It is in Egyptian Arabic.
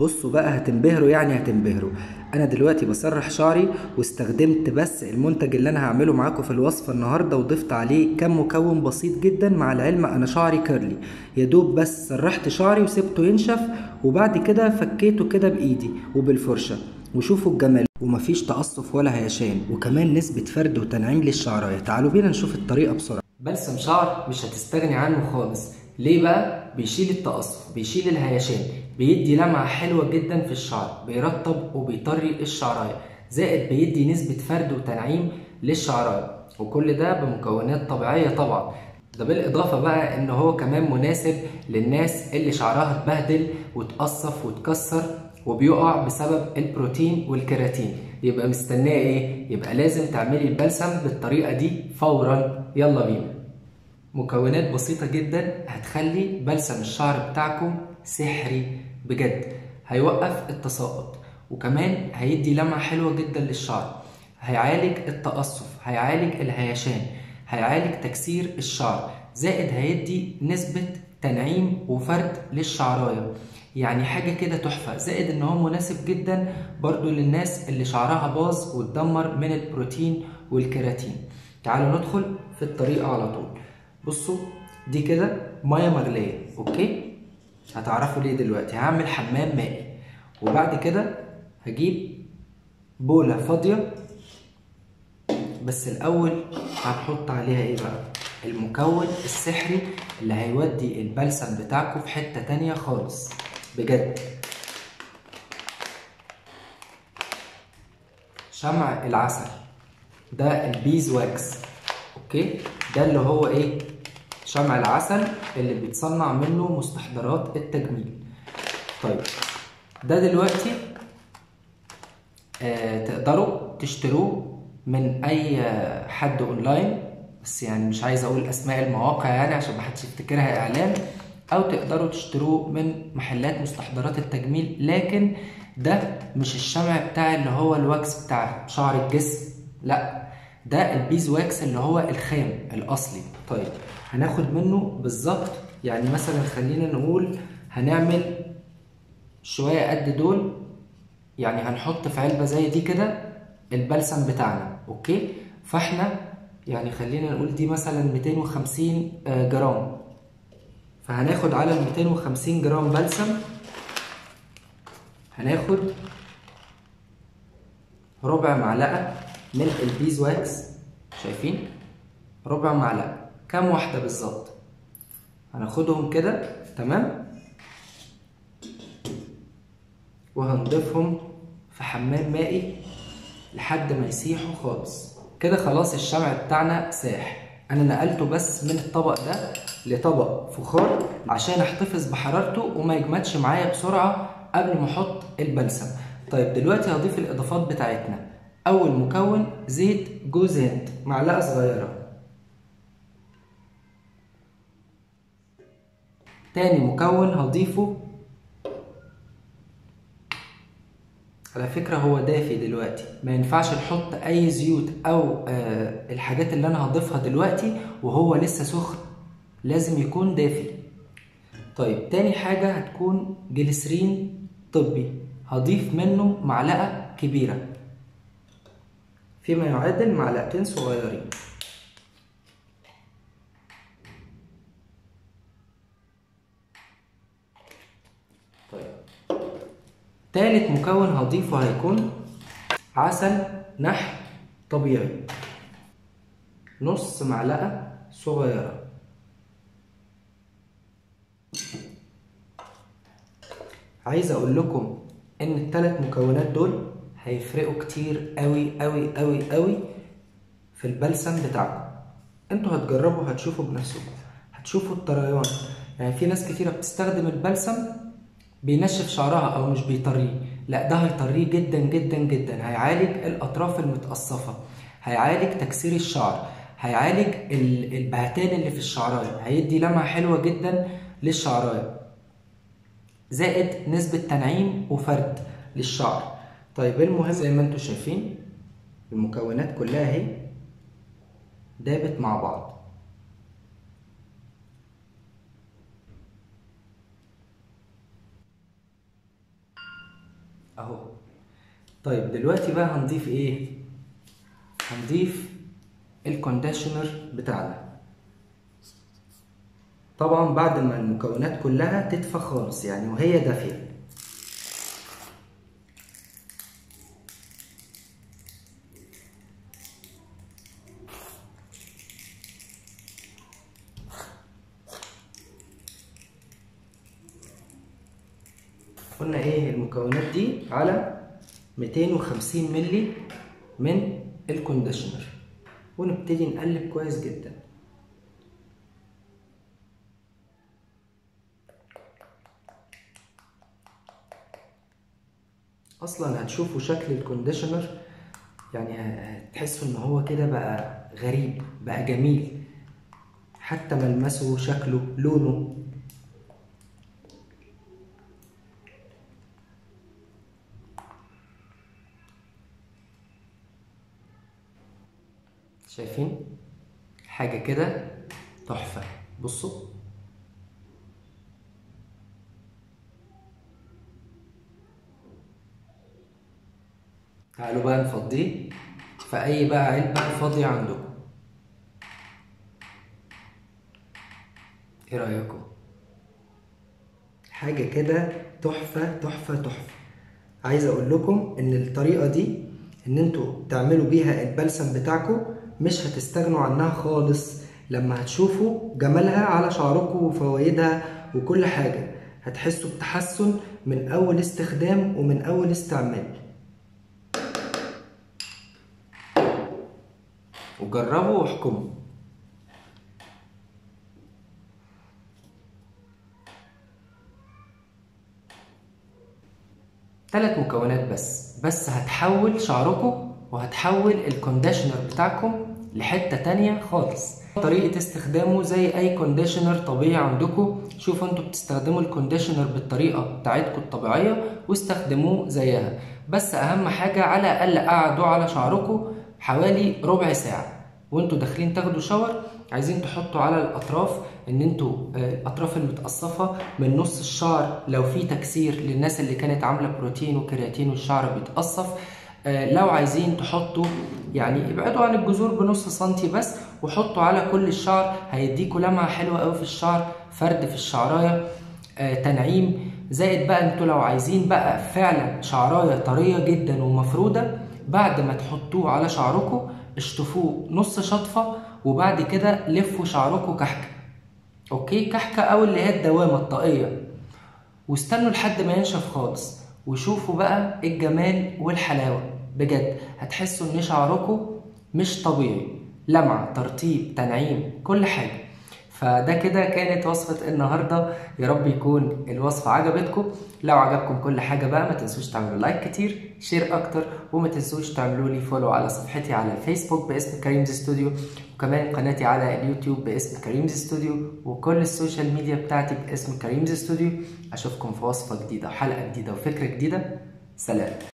بصوا بقى هتنبهروا يعني هتنبهروا انا دلوقتي بسرح شعري واستخدمت بس المنتج اللي انا هعمله معاكم في الوصفة النهاردة وضفت عليه كم مكون بسيط جدا مع العلم انا شعري كيرلي يا دوب بس سرحت شعري وسبته ينشف وبعد كده فكيته كده بايدي وبالفرشة وشوفوا الجمال ومفيش تقصف ولا هيشان وكمان نسبة فرد وتنعيم للشعراية تعالوا بينا نشوف الطريقة بسرعة بلسم شعر مش هتستغني عنه خالص ليه بقى بيشيل التقصف بيشيل الهيشان بيدي لمعة حلوة جدا في الشعر بيرطب وبيطري الشعراية زائد بيدي نسبة فرد وتنعيم للشعراية وكل ده بمكونات طبيعية طبعا ده بالإضافة بقى إن هو كمان مناسب للناس اللي شعرها اتبهدل وتقصف وتكسر وبيقع بسبب البروتين والكيراتين يبقى مستناه ايه؟ يبقى لازم تعملي البلسم بالطريقة دي فورا يلا بينا مكونات بسيطة جدا هتخلي بلسم الشعر بتاعكم سحري بجد هيوقف التساقط وكمان هيدي لمعة حلوة جدا للشعر هيعالج التقصف هيعالج الهيشان هيعالج تكسير الشعر زائد هيدي نسبة تنعيم وفرد للشعراية يعني حاجة كده تحفة زائد ان هو مناسب جدا برضو للناس اللي شعرها باظ واتدمر من البروتين والكيراتين تعالوا ندخل في الطريقة على طول بصوا دي كده مية مغلية اوكي هتعرفوا ليه دلوقتي هعمل حمام مائي وبعد كده هجيب بولة فاضية بس الأول هنحط عليها ايه بقى المكون السحري اللي هيودي البلسم بتاعكم في حتة تانية خالص بجد شمع العسل ده البيز واكس اوكي ده اللي هو ايه شمع العسل اللي بيتصنع منه مستحضرات التجميل طيب ده دلوقتي آه تقدروا تشتروه من اي حد اونلاين بس يعني مش عايز اقول اسماء المواقع يعني عشان محدش يفتكرها اعلان او تقدروا تشتروه من محلات مستحضرات التجميل لكن ده مش الشمع بتاع اللي هو الواكس بتاع شعر الجسم لا ده البيز واكس اللي هو الخام الاصلي طيب هناخد منه بالظبط يعني مثلا خلينا نقول هنعمل شوية قد دول يعني هنحط في علبة زي دي كده البلسم بتاعنا اوكي فاحنا يعني خلينا نقول دي مثلا 250 جرام فهناخد على ال 250 جرام بلسم هناخد ربع معلقة من البيز واكس شايفين ربع معلقة كام واحدة بالظبط هناخدهم كده تمام وهنضيفهم في حمام مائي لحد ما يسيحوا خالص كده خلاص الشمع بتاعنا ساح انا نقلته بس من الطبق ده لطبق فخار عشان احتفظ بحرارته وما يجمدش معايا بسرعه قبل ما احط البلسم طيب دلوقتي هضيف الاضافات بتاعتنا اول مكون زيت جوز هند معلقه صغيره تاني مكون هضيفه على فكرة هو دافي دلوقتي ما ينفعش نحط أي زيوت أو آه الحاجات اللي أنا هضيفها دلوقتي وهو لسه سخن لازم يكون دافي طيب تاني حاجة هتكون جليسرين طبي هضيف منه معلقة كبيرة فيما يعادل معلقتين صغيرين طيب تالت مكون هضيفه هيكون عسل نحل طبيعي نص معلقة صغيرة عايز اقول لكم ان التلات مكونات دول هيفرقوا كتير قوي قوي قوي قوي في البلسم بتاعكم انتوا هتجربوا هتشوفوا بنفسكم هتشوفوا الطريان يعني في ناس كتيرة بتستخدم البلسم بينشف شعرها او مش بيطريه لا ده هيطريه جدا جدا جدا هيعالج الاطراف المتقصفه هيعالج تكسير الشعر هيعالج البهتان اللي في الشعرايه هيدي لمعه حلوه جدا للشعرايه زائد نسبه تنعيم وفرد للشعر طيب المهم زي ما انتم شايفين المكونات كلها اهي دابت مع بعض اهو طيب دلوقتي بقى هنضيف ايه هنضيف الكونديشنر بتاعنا طبعا بعد ما المكونات كلها تدفى خالص يعني وهي دافيه قلنا ايه المكونات دي على 250 ملي من الكونديشنر ونبتدي نقلب كويس جدا اصلا هتشوفوا شكل الكونديشنر يعني هتحسوا ان هو كده بقى غريب بقى جميل حتى ملمسه شكله لونه شايفين حاجة كده تحفة بصوا تعالوا بقى نفضيه في أي بقى علبة فاضية عندكم ايه رأيكم؟ حاجة كده تحفة تحفة تحفة عايز اقول لكم ان الطريقة دي ان انتوا تعملوا بيها البلسم بتاعكم مش هتستغنوا عنها خالص لما هتشوفوا جمالها على شعركم وفوائدها وكل حاجة هتحسوا بتحسن من اول استخدام ومن اول استعمال وجربوا واحكموا ثلاث مكونات بس بس هتحول شعركم وهتحول الكونديشنر بتاعكم لحتة تانية خالص طريقة استخدامه زي اي كونديشنر طبيعي عندكم شوفوا انتوا بتستخدموا الكونديشنر بالطريقة بتاعتكم الطبيعية واستخدموه زيها بس اهم حاجة على الاقل قعدوا على شعركم حوالي ربع ساعة وانتوا داخلين تاخدوا شاور عايزين تحطوا على الاطراف ان انتوا الاطراف المتقصفه من نص الشعر لو في تكسير للناس اللي كانت عامله بروتين وكرياتين والشعر بيتقصف لو عايزين تحطوا يعني ابعدوا عن الجذور بنص سنتي بس وحطوا على كل الشعر هيديكوا لمعه حلوه قوي في الشعر فرد في الشعرايه تنعيم زائد بقى انتوا لو عايزين بقى فعلا شعرايه طريه جدا ومفروده بعد ما تحطوه على شعركم اشطفوه نص شطفه وبعد كده لفوا شعركم كحكه اوكي كحكه او اللي هي الدوامه الطاقيه واستنوا لحد ما ينشف خالص وشوفوا بقى الجمال والحلاوه بجد هتحسوا ان شعركم مش طبيعي لمعه ترطيب تنعيم كل حاجه فده كده كانت وصفة النهاردة يا رب يكون الوصفة عجبتكم لو عجبكم كل حاجة بقى ما تنسوش تعملوا لايك كتير شير اكتر وما تنسوش تعملوا لي فولو على صفحتي على الفيسبوك باسم كريمز ستوديو وكمان قناتي على اليوتيوب باسم كريمز ستوديو وكل السوشيال ميديا بتاعتي باسم كريمز ستوديو اشوفكم في وصفة جديدة وحلقة جديدة وفكرة جديدة سلام